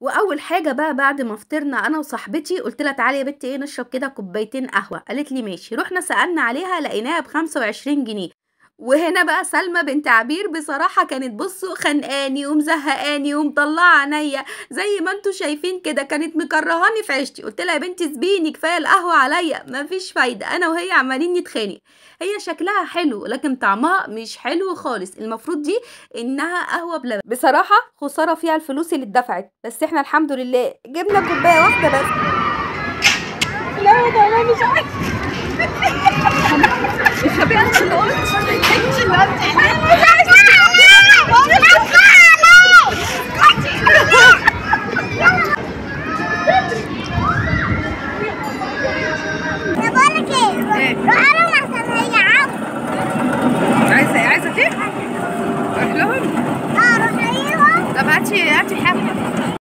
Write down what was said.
واول حاجه بقى بعد ما فطرنا انا وصاحبتي قلت لها تعالي يا بنتي ايه نشرب كده كوبايتين قهوه قالت لي ماشي رحنا سالنا عليها لقيناها ب 25 جنيه وهنا بقى سلمى بنت عبير بصراحه كانت بصوا خانقاني ومزهقاني ومطلعه عينيا زي ما انتوا شايفين كده كانت مكرهاني في عيشتي قلت لها يا بنتي سبيني كفايه القهوه عليا مفيش فايده انا وهي عمالين نتخانق هي شكلها حلو لكن طعمها مش حلو خالص المفروض دي انها قهوه بلبن بصراحه خساره فيها الفلوس اللي اتدفعت بس احنا الحمد لله جبنا كوبايه واحده بس لا ده انا مش عارفه مش هبقى انت اللي قلت انت اللي قلت